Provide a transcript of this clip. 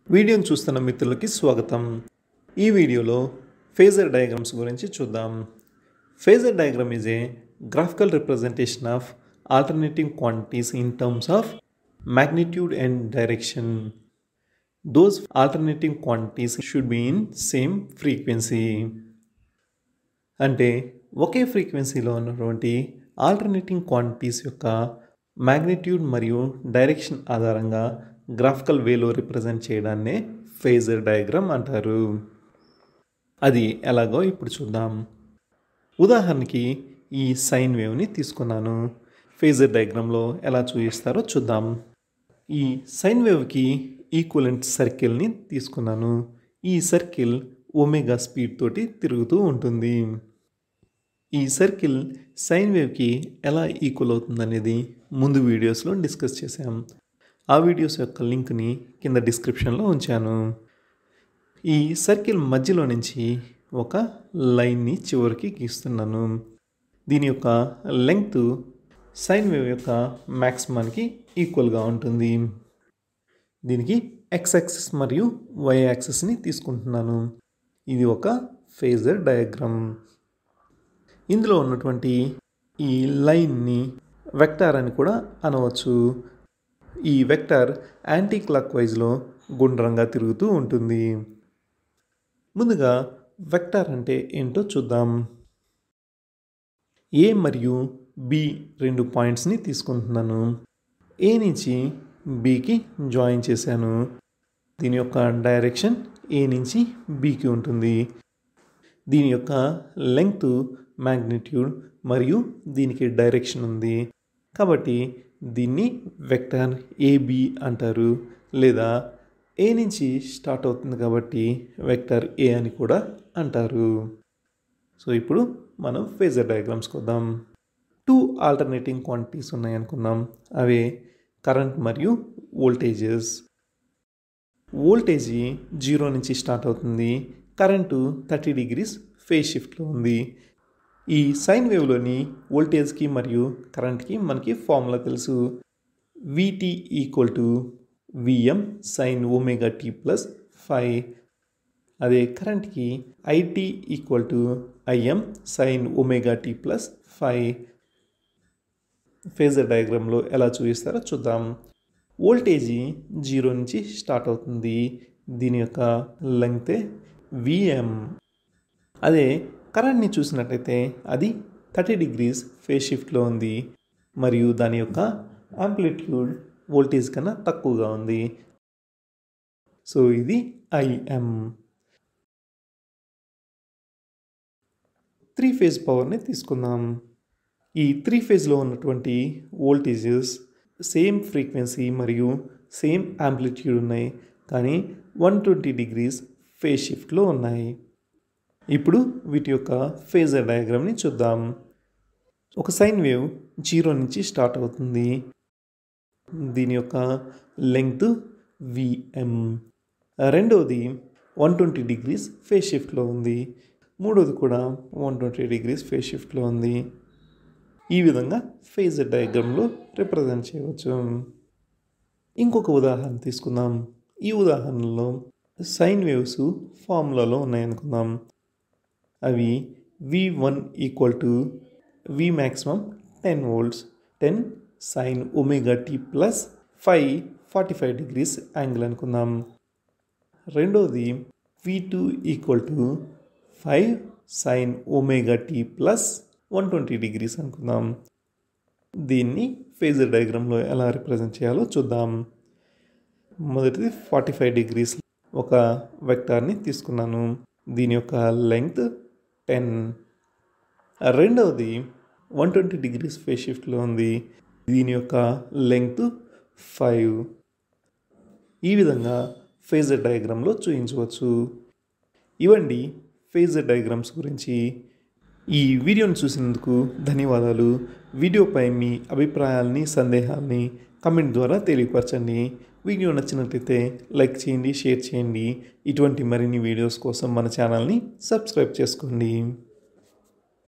వీడియోని చూస్తున్న మిత్రులకి స్వాగతం ఈ వీడియోలో ఫేజర్ డయాగ్రామ్స్ గురించి చూద్దాం phasor diagram is a graphical representation of alternating quantities in terms of magnitude and direction. Those alternating quantities should be in same frequency. అంటే ఒకే ఫ్రీక్వెన్సీలో ఉన్నటువంటి ఆల్టర్నేటింగ్ క్వాంటిటీస్ యొక్క మ్యాగ్నిట్యూడ్ మరియు డైరెక్షన్ ఆధారంగా గ్రాఫికల్ వేలో రిప్రజెంట్ చేయడాన్నే ఫేజర్ డయాగ్రామ్ అంటారు అది ఎలాగో ఇప్పుడు చూద్దాం ఉదాహరణకి ఈ సైన్ వేవ్ని తీసుకున్నాను ఫేజర్ డయాగ్రామ్లో ఎలా చూపిస్తారో చూద్దాం ఈ సైన్ వేవ్కి ఈక్వలెంట్ సర్కిల్ని తీసుకున్నాను ఈ సర్కిల్ ఒమేగా స్పీడ్ తోటి తిరుగుతూ ఉంటుంది ఈ సర్కిల్ సైన్ వేవ్కి ఎలా ఈక్వల్ అవుతుందనేది ముందు వీడియోస్లో డిస్కస్ చేశాం ఆ వీడియోస్ యొక్క లింక్ని కింద డిస్క్రిప్షన్లో ఉంచాను ఈ సర్కిల్ మధ్యలో నుంచి ఒక లైన్ని చివరికి గీస్తున్నాను దీని యొక్క లెంగ్త్ సైన్ వేవ్ యొక్క మ్యాక్సిమానికి ఈక్వల్గా ఉంటుంది దీనికి ఎక్స్ యాక్సిస్ మరియు వై యాక్సిస్ని తీసుకుంటున్నాను ఇది ఒక ఫేజర్ డయాగ్రామ్ ఇందులో ఉన్నటువంటి ఈ లైన్ని వెక్టార్ అని కూడా అనవచ్చు ఈ వెక్టార్ యాంటీ క్లాక్ వైజ్లో గుండ్రంగా తిరుగుతూ ఉంటుంది ముందుగా వెక్టార్ అంటే ఏంటో చూద్దాం ఏ మరియు బి రెండు పాయింట్స్ని తీసుకుంటున్నాను ఏ నుంచి బికి జాయిన్ చేశాను దీని యొక్క డైరెక్షన్ ఏ నుంచి బికి ఉంటుంది దీని యొక్క లెంగ్త్ మ్యాగ్నిట్యూడ్ మరియు దీనికి డైరెక్షన్ ఉంది కాబట్టి దీన్ని వెక్టర్ ఏబి అంటారు లేదా ఏ నుంచి స్టార్ట్ అవుతుంది కాబట్టి వెక్టర్ ఏ అని కూడా అంటారు సో ఇప్పుడు మనం ఫేజర్ డయాగ్రామ్స్కి వద్దాం టూ ఆల్టర్నేటింగ్ క్వాంటిటీస్ ఉన్నాయనుకున్నాం అవే కరెంట్ మరియు వోల్టేజెస్ వోల్టేజీ జీరో నుంచి స్టార్ట్ అవుతుంది కరెంటు థర్టీ డిగ్రీస్ ఫేజ్ షిఫ్ట్లో ఉంది ఈ సైన్ వేవ్లోని వోల్టేజ్కి మరియు కరెంట్కి మనకి ఫార్ములా తెలుసు V T equal to V M sine omega T plus five అదే కరెంట్కి I T equal to I M sine omega T plus five phasor డయాగ్రామ్లో ఎలా చూపిస్తారో చూద్దాం వోల్టేజీ జీరో నుంచి స్టార్ట్ అవుతుంది దీని యొక్క లెంగ్తే విఎం అదే కరెంట్ని చూసినట్టయితే అది థర్టీ డిగ్రీస్ ఫేస్ షిఫ్ట్లో ఉంది మరియు దాని యొక్క యాంప్లిట్యూడ్ వోల్టేజ్ కన్నా తక్కువగా ఉంది సో ఇది ఐఎం త్రీ ఫేజ్ పవర్ని తీసుకుందాం ఈ త్రీ ఫేజ్లో ఉన్నటువంటి వోల్టేజెస్ సేమ్ ఫ్రీక్వెన్సీ మరియు సేమ్ యాంప్లిట్యూడ్ ఉన్నాయి కానీ వన్ ట్వంటీ డిగ్రీస్ ఫేజ్ షిఫ్ట్లో ఉన్నాయి ఇప్పుడు వీటి యొక్క ఫేజర్ డయాగ్రామ్ని చూద్దాం ఒక సైన్ వేవ్ జీరో నుంచి స్టార్ట్ అవుతుంది దీని యొక్క లెంగ్త్ విఎం రెండవది వన్ ట్వంటీ డిగ్రీస్ ఫేజ్ షిఫ్ట్లో ఉంది మూడోది కూడా వన్ ట్వంటీ డిగ్రీస్ ఫేజ్ షిఫ్ట్లో ఉంది ఈ విధంగా ఫేజర్ డయాగ్రామ్లో రిప్రజెంట్ చేయవచ్చు ఇంకొక ఉదాహరణ తీసుకుందాం ఈ ఉదాహరణలో సైన్ వేవ్స్ ఫార్ములాలో ఉన్నాయనుకుందాం అవి V one equal to V maximum ten volts ten sine omega T plus five forty five degrees angle అనుకుందాం రెండోది V two equal to five sine omega T plus one twenty degrees అనుకుందాం దీన్ని phasor డయాగ్రామ్లో ఎలా represent చేయాలో చూద్దాం మొదటిది forty five degrees ఒక వెక్టార్ని తీసుకున్నాను దీని యొక్క లెంగ్త్ టెన్ రెండవది వన్ ట్వంటీ డిగ్రీస్ ఫేస్ షిఫ్ట్లో ఉంది దీని యొక్క లెంగ్త్ ఫైవ్ ఈ విధంగా ఫేజర్ డయాగ్రామ్లో చూపించవచ్చు ఇవండి ఫేజర్ డయాగ్రామ్స్ గురించి ఈ వీడియోని చూసినందుకు ధన్యవాదాలు వీడియోపై మీ అభిప్రాయాల్ని సందేహాల్ని కమెంట్ ద్వారా తెలియపరచండి వీడియో నచ్చినట్లయితే లైక్ చేయండి షేర్ చేయండి ఇటువంటి మరిన్ని వీడియోస్ కోసం మన ఛానల్ని సబ్స్క్రైబ్ చేసుకోండి